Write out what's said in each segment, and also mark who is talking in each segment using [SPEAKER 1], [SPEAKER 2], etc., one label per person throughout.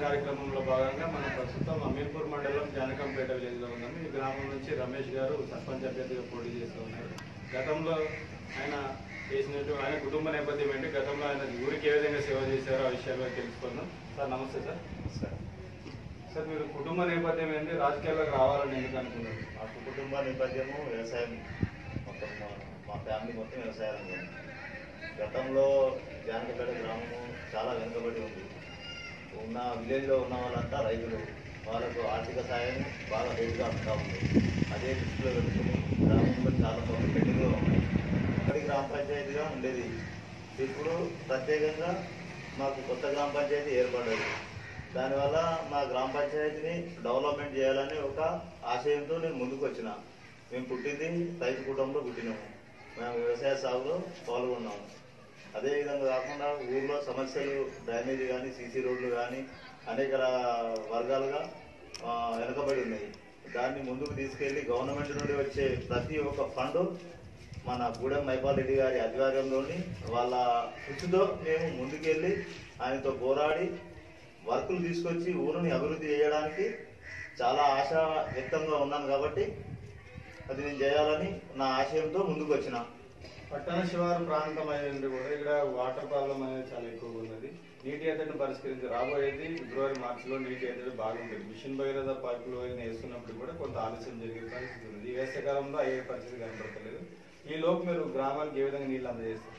[SPEAKER 1] కార్యక్రమంలో భాగంగా మనం ప్రస్తుతం అమీర్పూర్ మండలం జానకంపేట విలేజ్ లో ఉన్నాము ఈ గ్రామం నుంచి రమేష్ గారు సర్పంచ్ అభ్యర్థిగా పోటీ చేస్తూ ఉన్నారు గతంలో ఆయన చేసినట్టు ఆయన కుటుంబ నేపథ్యం ఏంటి గతంలో ఆయన ఊరికి ఏ విధంగా సేవ చేశారో ఆ విషయాలు తెలుసుకుందాం సార్ నమస్తే సార్
[SPEAKER 2] సార్
[SPEAKER 1] సార్ మీరు కుటుంబ నేపథ్యం ఏంటి రాజకీయాల్లోకి రావాలని ఎందుకు అనుకున్నారు
[SPEAKER 2] మా కుటుంబ నేపథ్యము వ్యవసాయం మొత్తం మా మా ఫ్యామిలీ మొత్తం వ్యవసాయ రంగం గతంలో జానకపేట గ్రామము చాలా వెనుకబడి ఉంది ఉన్న విలేజ్లో ఉన్న వాళ్ళంతా రైతులు వాళ్ళకు ఆర్థిక సాయం బాగా లేటుగా అందుతా ఉంది అదే దృష్టిలో పెట్టుకుని గ్రామంలో చాలా పనులు పెట్టుగా ఉన్నాయి అక్కడి గ్రామ పంచాయతీగా ఉండేది ఇప్పుడు ప్రత్యేకంగా మాకు కొత్త గ్రామ పంచాయతీ ఏర్పడ్డది దానివల్ల మా గ్రామ పంచాయతీని డెవలప్మెంట్ చేయాలని ఒక ఆశయంతో నేను ముందుకు వచ్చిన మేము పుట్టింది రైతు కుటుంబంలో పుట్టినాము మేము వ్యవసాయ సాగులో పాల్గొన్నాము అదేవిధంగా కాకుండా ఊర్లో సమస్యలు డ్రైనేజీ కానీ సీసీ రోడ్లు కానీ అనేక రా- వర్గాలుగా ఆ, వెనుకబడి ఉన్నాయి దాన్ని ముందుకు తీసుకెళ్లి గవర్నమెంట్ నుండి వచ్చే ప్రతి ఒక్క ఫండ్ మన గూడెం మైపాల్ రెడ్డి గారి ఆధ్వర్యంలోని వాళ్ళ కృషితో మేము ముందుకెళ్ళి ఆయనతో పోరాడి వర్కులు తీసుకొచ్చి ఊరిని అభివృద్ధి చేయడానికి చాలా ఆశ వ్యక్తంగా ఉన్నాను కాబట్టి అది నేను చేయాలని నా ఆశయంతో ముందుకు వచ్చిన
[SPEAKER 1] పట్టణ శివారు ప్రాంతం అయ్యింది కూడా ఇక్కడ వాటర్ ప్రాబ్లం అనేది చాలా ఎక్కువగా ఉన్నది నీటి ఎద్దడిని పరిష్కరించి రాబోయేది ఫిబ్రవరి మార్చిలో నీటి ఎద్దడి బాగుంటుంది మిషన్ భగీరథ పైపులు అయిన వేస్తున్నప్పుడు కూడా కొంత ఆలస్యం జరిగే పరిస్థితి ఉంది ఈ వేసవికాలంలో అయ్యే పరిస్థితి కనపడతలేదు ఈ లోపు మీరు గ్రామానికి ఏ విధంగా నీళ్ళు అందజేస్తారు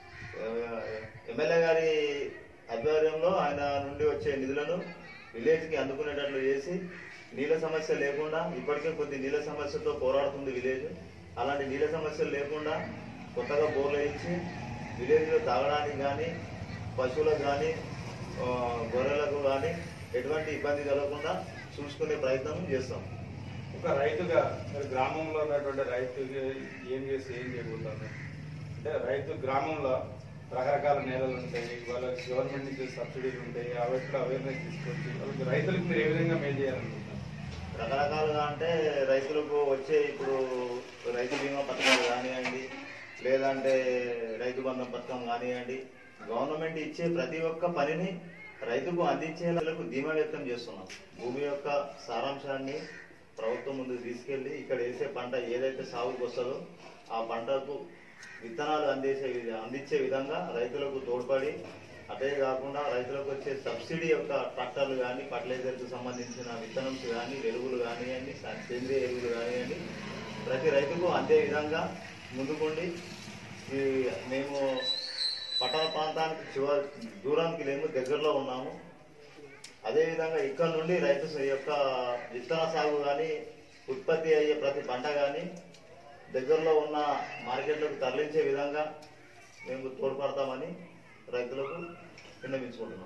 [SPEAKER 2] ఎమ్మెల్యే గారి ఆధ్వర్యంలో ఆయన నుండి వచ్చే నిధులను విలేజ్కి అందుకునేటట్లు చేసి నీళ్ళ సమస్య లేకుండా ఇప్పటికే కొద్ది నీళ్ళ సమస్యతో పోరాడుతుంది విలేజ్ అలాంటి నీళ్ళ సమస్యలు లేకుండా కొత్తగా బోర్లు వేయించి విలేజ్లో తాగడానికి కానీ పశువులకు కానీ ఆ, గొర్రెలకు కానీ ఎటువంటి ఇబ్బంది కలగకుండా చూసుకునే ప్రయత్నం చేస్తాం
[SPEAKER 1] ఒక రైతుగా మీరు గ్రామంలో ఉన్నటువంటి రైతుకి ఏం చేసి ఏం చేయబోతారు అంటే రైతు గ్రామంలో రకరకాల నేలలు ఉంటాయి వాళ్ళకి గవర్నమెంట్ నుంచి సబ్సిడీలు ఉంటాయి అవిట్లో అవేర్నెస్ తీసుకొచ్చి వాళ్ళకి రైతులకు మీరు ఏ విధంగా మేలు చేయాలనుకుంటున్నారు
[SPEAKER 2] రకరకాలుగా అంటే రైతులకు వచ్చే ఇప్పుడు రైతు బీమా పథకాలు కానివ్వండి లేదంటే రైతు బంధం పథకం కానివ్వండి గవర్నమెంట్ ఇచ్చే ప్రతి ఒక్క పనిని రైతుకు అందించేందుకు ధీమా వ్యక్తం చేస్తున్నాం భూమి యొక్క సారాంశాన్ని ప్రభుత్వం ముందుకు తీసుకెళ్లి ఇక్కడ వేసే పంట ఏదైతే సాగుకు వస్తుందో ఆ పంటకు విత్తనాలు అందించే విధ- అందించే విధంగా రైతులకు తోడ్పడి అదే కాకుండా రైతులకు వచ్చే సబ్సిడీ యొక్క ట్రాక్టర్లు కానీ ఫర్టిలైజర్కి సంబంధించిన విత్తనమ్స్ కానీ ఎరువులు కానివ్వండి స- సేంద్రియ ఎరువులు కానివ్వండి ప్రతి రైతుకు అందే విధంగా ముందుకుండి ఈ మేము పట్టణ ప్రాంతానికి చివ దూరానికి లేము దగ్గరలో ఉన్నాము అదేవిధంగా ఇక్కడ నుండి రైతు స- యొక్క విత్తన సాగు కానీ ఉత్పత్తి అయ్యే ప్రతి పంట కానీ దగ్గరలో ఉన్న మార్కెట్లకు తరలించే విధంగా మేము తోడ్పడతామని రైతులకు విన్నవించుకుంటున్నాం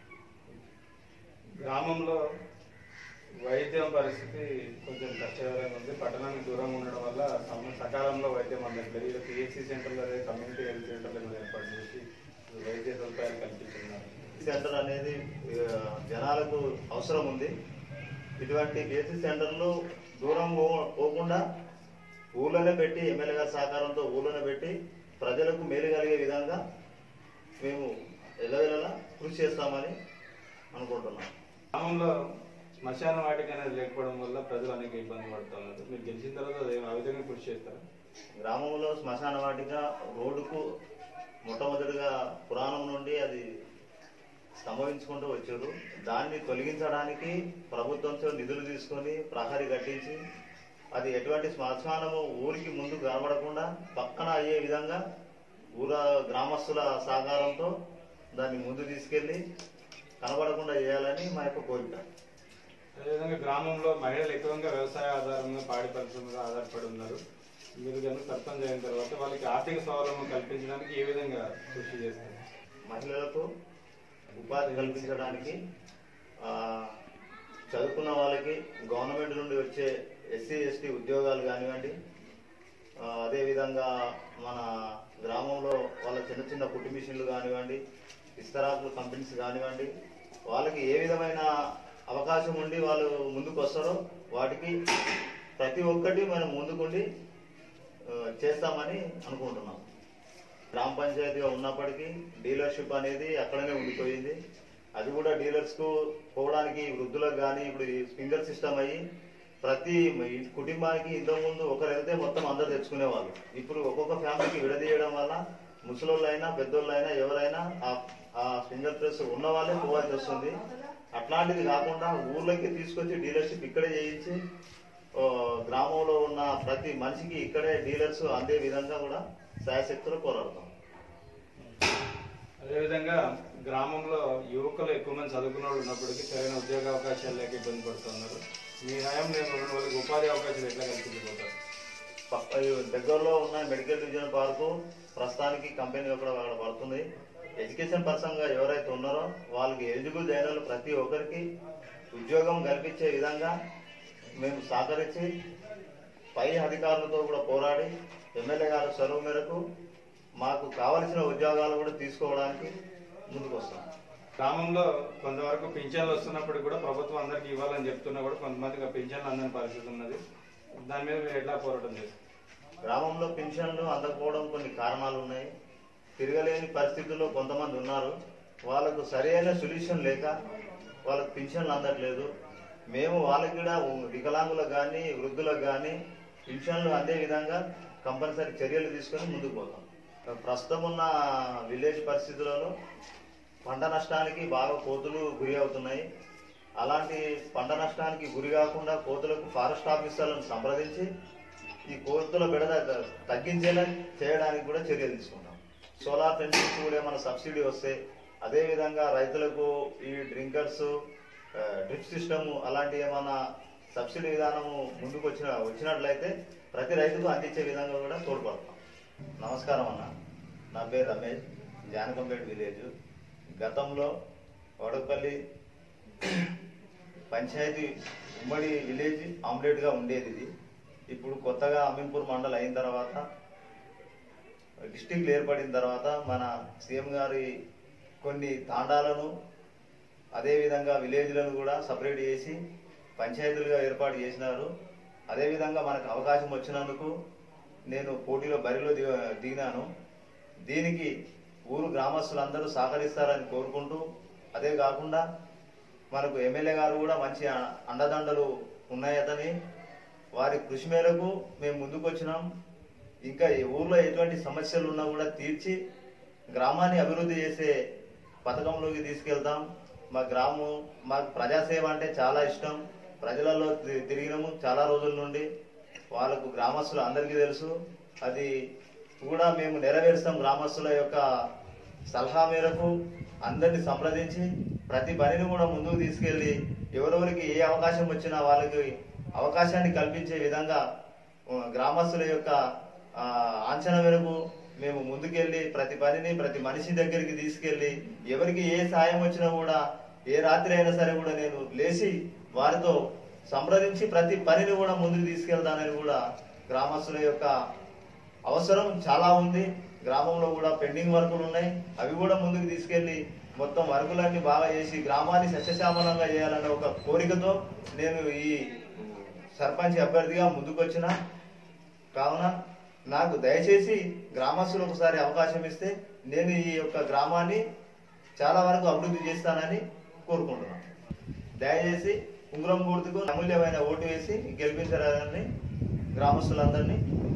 [SPEAKER 1] గ్రామంలో వైద్యం పరిస్థితి కొంచెం కష్టకరంగా ఉంది పట్టణానికి దూరంగా ఉండడం వల్ల సమ- సకాలంలో వైద్యం అందట్లేదు ఇలా పిహెచ్సి సెంటర్లో అదే కమ్యూనిటీ హెల్త్ సెంటర్లు ఏమైనా ఏర్పాటు చేసి వైద్య సదుపాయాలు కల్పిస్తున్నారు
[SPEAKER 2] సెంటర్ అనేది ఆ, జనాలకు అవసరం ఉంది ఇటువంటి బేసిక్ సెంటర్లు దూరం పో- పోకుండా ఊళ్ళోనే పెట్టి ఎమ్మెల్యే గారి సహకారంతో ఊళ్ళోనే పెట్టి ప్రజలకు మేలు కలిగే విధంగా మేము ఎల్లవెల్లలా కృషి చేస్తామని అనుకుంటున్నాం
[SPEAKER 1] గ్రామంలో శ్మశాన వాటిక అనేది లేకపోవడం వల్ల ప్రజలు అనేక ఇబ్బంది పడుతున్నారు మీరు గెలిచిన తర్వాత అదే ఆ విధంగా కృషి చేస్తారా
[SPEAKER 2] గ్రామంలో శ్మశాన వాటిక రోడ్డుకు మొట్టమొదటిగా పురాణం నుండి అది సంభవించుకుంటూ వచ్చారు దాన్ని తొలగించడానికి ప్రభుత్వంతో నిధులు తీసుకొని ప్రహరీ కట్టించి అది ఎటువంటి శ్మశానము ఊరికి ముందు కనబడకుండా పక్కన అయ్యే విధంగా ఊర గ్రామస్తుల సహకారంతో దాన్ని ముందు తీసుకెళ్ళి కనబడకుండా చేయాలని మా యొక్క కోరిక
[SPEAKER 1] అదేవిధంగా గ్రామంలో మహిళలు ఎక్కువగా వ్యవసాయ ఆధారంగా పాడి పరిశ్రమ మీద ఆధారపడి ఉన్నారు మీరు కనుక సర్పంచ్ అయిన తర్వాత వాళ్ళకి ఆర్థిక స్వావలంబన కల్పించడానికి ఏ విధంగా కృషి చేస్తారు
[SPEAKER 2] మహిళలకు ఉపాధి కల్పించడానికి ఆ, చదువుకున్న వాళ్ళకి గవర్నమెంట్ నుండి వచ్చే ఎస్సీ ఎస్టీ ఉద్యోగాలు కానివ్వండి ఆ, అదేవిధంగా మన గ్రామంలో వాళ్ళ చిన్న చిన్న కుట్టు మిషన్లు కానివ్వండి ఇస్తరాకులు కంపెనీస్ కానివ్వండి వాళ్ళకి ఏ విధమైన అవకాశం ఉండి వాళ్ళు ముందుకు వస్తారో వాటికి ప్రతి ఒక్కటి మనం ముందుకుండి ఆ, చేస్తామని అనుకుంటున్నాం గ్రామ పంచాయతీగా ఉన్నప్పటికీ డీలర్షిప్ అనేది అక్కడనే ఉండిపోయింది అది కూడా డీలర్స్ కు పోవడానికి వృద్ధులకు కానీ ఇప్పుడు ఈ స్ప్రింగర్ సిస్టమ్ అయ్యి ప్రతి ఈ కుటుంబానికి ఇంతకు ముందు ఒకరు వెళ్తే మొత్తం అందరు తెచ్చుకునేవాళ్ళు ఇప్పుడు ఒక్కొక్క ఫ్యామిలీకి విడదీయడం వల్ల ముసలోళ్ళైనా పెద్దోళ్ళైనా ఎవరైనా ఆ- ఆ స్ప్రింగర్ ప్రెస్ ఉన్న వాళ్ళే పోవాల్సి వస్తుంది అట్లాంటిది కాకుండా ఊర్లోకి తీసుకొచ్చి డీలర్షిప్ ఇక్కడే చేయించి ఓ, గ్రామంలో ఉన్న ప్రతి మనిషికి ఇక్కడే డీలర్స్ అందే విధంగా కూడా శాయశక్తులు పోరాడతాం
[SPEAKER 1] అదేవిధంగా గ్రామంలో యువకులు ఎక్కువ మంది చదువుకున్న వాళ్ళు ఉన్నప్పటికీ సరైన ఉద్యోగ అవకాశాలు లేక ఇబ్బంది పడుతున్నారు మీ హయాం నేను వాళ్ళకి ఉపాధి అవకాశాలు ఎట్లా కల్పించబోతారు
[SPEAKER 2] పక్క ఈ దగ్గరలో ఉన్న మెడికల్ డివిజన్ పార్కు ప్రస్తుతానికి కంపెనీ అక్కడ అక్కడ పడుతుంది ఎడ్యుకేషన్ పర్సన్ గా ఎవరైతే ఉన్నారో వాళ్ళకి ఎలిజిబుల్ అయిన వాళ్ళు ప్రతి ఒక్కరికి ఉద్యోగం కల్పించే విధంగా మేము సహకరించి పై అధికారులతో కూడా పోరాడి ఎమ్మెల్యే గారి చొరవ మేరకు మాకు కావలసిన ఉద్యోగాలు కూడా తీసుకోవడానికి ముందుకు వస్తాం
[SPEAKER 1] గ్రామంలో కొంతవరకు పింఛన్లు వస్తున్నప్పుడు కూడా ప్రభుత్వం అందరికి ఇవ్వాలని చెప్తున్నా కూడా కొంతమందికి ఆ పింఛన్లు అందని పరిస్థితి ఉన్నది దాని మీద మీరు ఎట్లా పోరాటం చేస్తారు
[SPEAKER 2] గ్రామంలో పింఛన్లు అందకపోవడం కొన్ని కారణాలు ఉన్నాయి తిరగలేని పరిస్థితుల్లో కొంతమంది ఉన్నారు వాళ్ళకు సరైన సొల్యూషన్ లేక వాళ్ళకు పింఛన్లు అందట్లేదు మేము వాళ్ళకి కూడా వికలాంగులకు కానీ వృద్ధులకు కానీ పింఛన్లు అందే విధంగా కంపల్సరీ చర్యలు తీసుకొని ముందుకు పోతాం ప్రస్తుతం ఉన్న విలేజ్ పరిస్థితులలో పంట నష్టానికి బాగా కోతులు గురి అవుతున్నాయి అలాంటి పంట నష్టానికి గురి కాకుండా కోతులకు ఫారెస్ట్ ఆఫీసర్లను సంప్రదించి ఈ కోతుల బెడద త- తగ్గించేలా చేయడానికి కూడా చర్యలు తీసుకుంటాం సోలార్ ఫెన్సింగ్ కూడా ఏమైనా సబ్సిడీ వస్తే అదే విధంగా రైతులకు ఈ డ్రింకర్స్ డ్రిప్ సిస్టమ్ అలాంటి ఏమైనా సబ్సిడీ విధానము ముందుకు వచ్చిన వచ్చినట్లయితే ప్రతి రైతుకు అందించే విధంగా కూడా తోడ్పడతాం నమస్కారం అన్న నా పేరు రమేష్ జానకంపేట విలేజ్ గతంలో వడపల్లి పంచాయతీ ఉమ్మడి విలేజ్ ఆమ్లెట్గా ఉండేది ఇది ఇప్పుడు కొత్తగా అమీన్పూర్ మండల్ అయిన తర్వాత డిస్టిక్లు ఏర్పడిన తర్వాత మన సీఎం గారి కొన్ని తాండాలను అదేవిధంగా విలేజ్లను కూడా సపరేట్ చేసి పంచాయతీలుగా ఏర్పాటు చేసినారు అదేవిధంగా మనకు అవకాశం వచ్చినందుకు నేను పోటీలో బరిలో దిగ దిగినాను దీనికి ఊరు గ్రామస్తులందరూ సహకరిస్తారని కోరుకుంటూ అదే కాకుండా మనకు ఎమ్మెల్యే గారు కూడా మంచి అ- అండదండలు ఉన్నాయతని వారి కృషి మేరకు మేము ముందుకు వచ్చినాం ఇంకా ఈ ఊర్లో ఎటువంటి సమస్యలు ఉన్నా కూడా తీర్చి గ్రామాన్ని అభివృద్ధి చేసే పథకంలోకి తీసుకెళ్తాం మా గ్రామం మాకు ప్రజాసేవ అంటే చాలా ఇష్టం ప్రజలలో తి- తిరిగినాము చాలా రోజుల నుండి వాళ్ళకు గ్రామస్తులు అందరికీ తెలుసు అది కూడా మేము నెరవేరుస్తాం గ్రామస్తుల యొక్క సలహా మేరకు అందరిని సంప్రదించి ప్రతి పనిని కూడా ముందుకు తీసుకెళ్ళి ఎవరెవరికి ఏ అవకాశం వచ్చినా వాళ్ళకి అవకాశాన్ని కల్పించే విధంగా ఆ, గ్రామస్తుల యొక్క ఆ, ఆంచన మేరకు మేము ముందుకెళ్ళి ప్రతి పనిని ప్రతి మనిషి దగ్గరికి తీసుకెళ్ళి ఎవరికి ఏ సాయం వచ్చినా కూడా ఏ రాత్రి అయినా సరే కూడా నేను లేచి వారితో సంప్రదించి ప్రతి పనిని కూడా ముందుకు తీసుకెళ్తానని కూడా గ్రామస్తుల యొక్క అవసరం చాలా ఉంది గ్రామంలో కూడా పెండింగ్ వర్కులు ఉన్నాయి అవి కూడా ముందుకు తీసుకెళ్లి మొత్తం వర్కులన్నీ బాగా చేసి గ్రామాన్ని సస్యశ్యామలంగా చేయాలనే ఒక కోరికతో నేను ఈ సర్పంచ్ అభ్యర్థిగా ముందుకొచ్చిన కావున నాకు దయచేసి గ్రామస్తులు ఒకసారి అవకాశం ఇస్తే నేను ఈ యొక్క గ్రామాన్ని చాలా వరకు అభివృద్ధి చేస్తానని కోరుకుంటున్నాను దయచేసి ఉంగరం గుర్తుకు అమూల్యమైన ఓటు వేసి గెలిపించాలని గ్రామస్తులందరినీ